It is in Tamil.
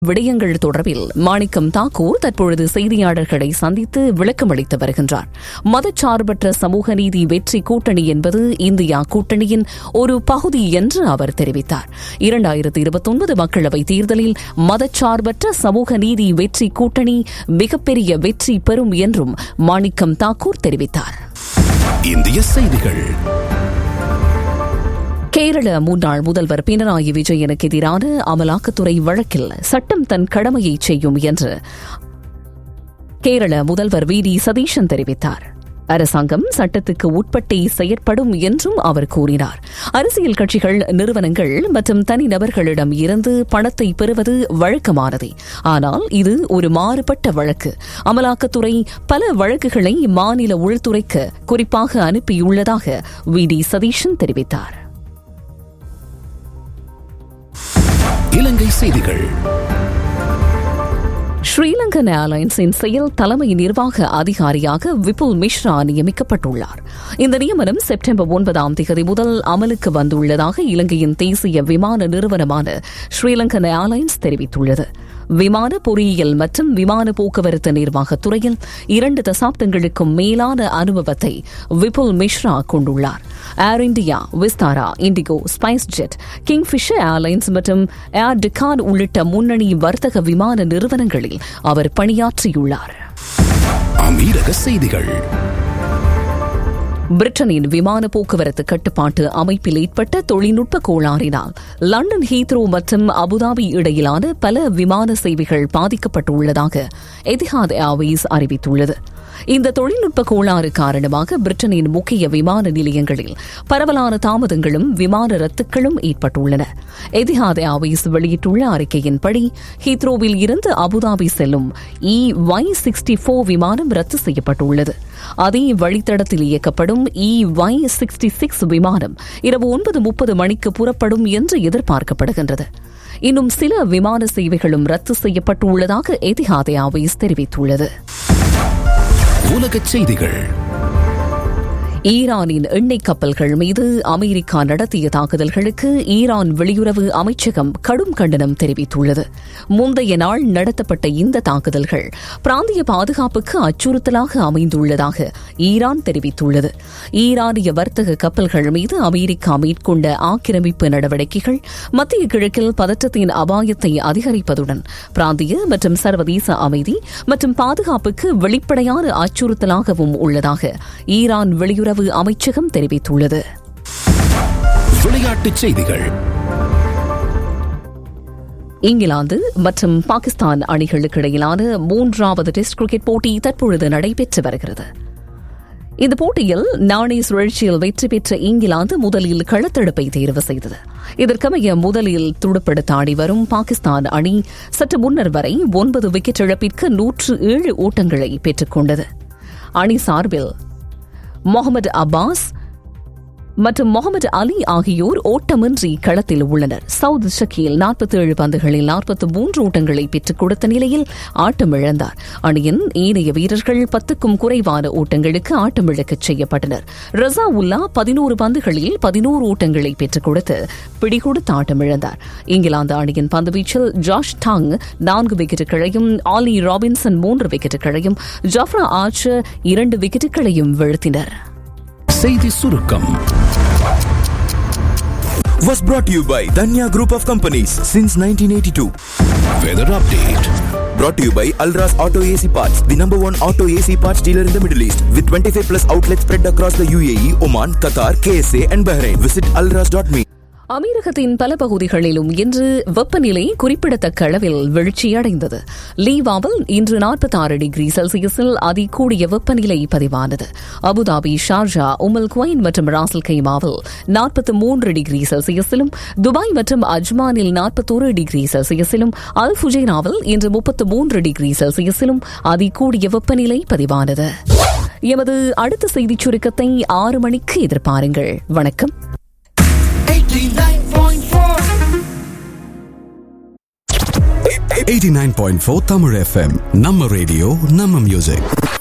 விடயங்கள் தொடர்பில் மாணிக்கம் தாக்கூர் தற்பொழுது செய்தியாளர்களை சந்தித்து விளக்கமளித்து வருகின்றார் மதச்சார்பற்ற சமூக நீதி வெற்றி கூட்டணி என்பது இந்தியா கூட்டணியின் ஒரு பகுதி என்று அவர் தெரிவித்தார் இரண்டாயிரத்து இருபத்தொன்பது மக்களவைத் தேர்தலில் மதச்சார்பற்ற சமூக நீதி வெற்றி கூட்டணி மிகப்பெரிய வெற்றி பெறும் என்றும் மாணிக்கம் தாக்கூர் தெரிவித்தார் இந்திய செய்திகள் கேரள முன்னாள் முதல்வர் பினராயி விஜயனுக்கு எதிரான அமலாக்கத்துறை வழக்கில் சட்டம் தன் கடமையை செய்யும் என்று கேரள முதல்வர் வி டி சதீஷன் தெரிவித்தார் அரசாங்கம் சட்டத்துக்கு உட்பட்டே செயற்படும் என்றும் அவர் கூறினார் அரசியல் கட்சிகள் நிறுவனங்கள் மற்றும் தனிநபர்களிடம் இருந்து பணத்தை பெறுவது வழக்கமானதே ஆனால் இது ஒரு மாறுபட்ட வழக்கு அமலாக்கத்துறை பல வழக்குகளை மாநில உள்துறைக்கு குறிப்பாக அனுப்பியுள்ளதாக வி டி சதீஷன் தெரிவித்தார் இலங்கை செய்திகள் ஸ்ரீலங்கன் ஏர்லைன்ஸின் செயல் தலைமை நிர்வாக அதிகாரியாக விபுல் மிஸ்ரா நியமிக்கப்பட்டுள்ளார் இந்த நியமனம் செப்டம்பர் ஒன்பதாம் தேதி முதல் அமலுக்கு வந்துள்ளதாக இலங்கையின் தேசிய விமான நிறுவனமான ஸ்ரீலங்கன் ஏர்லைன்ஸ் தெரிவித்துள்ளது விமான பொறியியல் மற்றும் விமான போக்குவரத்து நிர்வாகத் துறையில் இரண்டு தசாப்தங்களுக்கும் மேலான அனுபவத்தை விபுல் மிஸ்ரா கொண்டுள்ளார் Air India Vistara IndiGo SpiceJet Kingfisher Airlines மற்றும் ஏர் டிகான் உள்ளிட்ட முன்னணி வர்த்தக விமான நிறுவனங்களில் அவர் பணியாற்றியுள்ளார் அமீரக செய்திகள் பிரிட்டனின் விமான போக்குவரத்து கட்டுப்பாட்டு அமைப்பில் ஏற்பட்ட தொழில்நுட்ப கோளாறினால் லண்டன் ஹீத்ரோ மற்றும் அபுதாபி இடையிலான பல விமான சேவைகள் பாதிக்கப்பட்டுள்ளதாக எதிஹாத் ஏர்வேஸ் அறிவித்துள்ளது இந்த தொழில்நுட்ப கோளாறு காரணமாக பிரிட்டனின் முக்கிய விமான நிலையங்களில் பரவலான தாமதங்களும் விமான ரத்துக்களும் ஏற்பட்டுள்ளன எதிஹாத் ஏர்வேஸ் வெளியிட்டுள்ள அறிக்கையின்படி ஹீத்ரோவில் இருந்து அபுதாபி செல்லும் இ ஒய் சிக்ஸ்டி போர் விமானம் ரத்து செய்யப்பட்டுள்ளது அதே வழித்தடத்தில் இயக்கப்படும் இ ஒய் சிக்ஸ்டி சிக்ஸ் விமானம் இரவு ஒன்பது முப்பது மணிக்கு புறப்படும் என்று எதிர்பார்க்கப்படுகின்றது இன்னும் சில விமான சேவைகளும் ரத்து செய்யப்பட்டுள்ளதாக எதிஹாத் ஏர்வேஸ் தெரிவித்துள்ளது உலகச் செய்திகள் ஈரானின் எண்ணெய் கப்பல்கள் மீது அமெரிக்கா நடத்திய தாக்குதல்களுக்கு ஈரான் வெளியுறவு அமைச்சகம் கடும் கண்டனம் தெரிவித்துள்ளது முந்தைய நாள் நடத்தப்பட்ட இந்த தாக்குதல்கள் பிராந்திய பாதுகாப்புக்கு அச்சுறுத்தலாக அமைந்துள்ளதாக ஈரான் தெரிவித்துள்ளது ஈரானிய வர்த்தக கப்பல்கள் மீது அமெரிக்கா மேற்கொண்ட ஆக்கிரமிப்பு நடவடிக்கைகள் மத்திய கிழக்கில் பதற்றத்தின் அபாயத்தை அதிகரிப்பதுடன் பிராந்திய மற்றும் சர்வதேச அமைதி மற்றும் பாதுகாப்புக்கு வெளிப்படையான அச்சுறுத்தலாகவும் உள்ளதாக ஈரான் வெளியுறவு வெளியுறவு அமைச்சகம் தெரிவித்துள்ளது விளையாட்டுச் செய்திகள் இங்கிலாந்து மற்றும் பாகிஸ்தான் அணிகளுக்கு இடையிலான மூன்றாவது டெஸ்ட் கிரிக்கெட் போட்டி தற்பொழுது நடைபெற்று வருகிறது இந்த போட்டியில் நாணய சுழற்சியில் வெற்றி பெற்ற இங்கிலாந்து முதலில் களத்தடுப்பை தேர்வு செய்தது இதற்கமைய முதலில் துடுப்படுத்த ஆடி வரும் பாகிஸ்தான் அணி சற்று முன்னர் வரை ஒன்பது விக்கெட் இழப்பிற்கு நூற்று ஏழு ஓட்டங்களை பெற்றுக் கொண்டது அணி சார்பில் முகமது அப்பாஸ் மற்றும் முகமது அலி ஆகியோர் ஓட்டமின்றி களத்தில் உள்ளனர் சவுத் ஷக்கீல் நாற்பத்தி ஏழு பந்துகளில் நாற்பத்தி மூன்று ஓட்டங்களை பெற்றுக் கொடுத்த நிலையில் ஆட்டம் இழந்தார் அணியின் ஏனைய வீரர்கள் பத்துக்கும் குறைவான ஓட்டங்களுக்கு ஆட்டமிழக்கச் செய்யப்பட்டனர் ரசா உல்லா பதினோரு பந்துகளில் பதினோரு ஓட்டங்களை பெற்றுக் கொடுத்து பிடிகொடுத்து ஆட்டமிழந்தார் இங்கிலாந்து அணியின் பந்துவீச்சில் ஜாஷ் டாங் நான்கு விக்கெட்டுகளையும் ஆலி ராபின்சன் மூன்று விக்கெட்டுகளையும் ஜாஃப்ரா ஆர்ச்சர் இரண்டு விக்கெட்டுகளையும் வீழ்த்தினர் செய்தி சுருக்கம் was brought to you by Danya Group of Companies since 1982. Weather update Brought to you by Alras Auto AC Parts, the number one auto AC parts dealer in the Middle East, with 25 plus outlets spread across the UAE, Oman, Qatar, KSA, and Bahrain. Visit alras.me. அமீரகத்தின் பல பகுதிகளிலும் இன்று வெப்பநிலை குறிப்பிடத்தக்க அளவில் வீழ்ச்சியடைந்தது லீவாவில் இன்று நாற்பத்தி ஆறு டிகிரி செல்சியஸில் அதிகூடிய வெப்பநிலை பதிவானது அபுதாபி ஷார்ஜா உமல் குவைன் மற்றும் ராசல் கைமாவில் நாற்பத்தி மூன்று டிகிரி செல்சியஸிலும் துபாய் மற்றும் அஜ்மானில் நாற்பத்தோரு டிகிரி செல்சியஸிலும் அல் ஃபுஜைனாவில் இன்று முப்பத்து மூன்று டிகிரி செல்சியஸிலும் அதிகூடிய வெப்பநிலை பதிவானது எமது அடுத்த செய்திச் சுருக்கத்தை ஆறு மணிக்கு எதிர்பாருங்கள் வணக்கம் 89.4 Tamil FM நம்ம ரேடியோ நம்ம மியூசிக்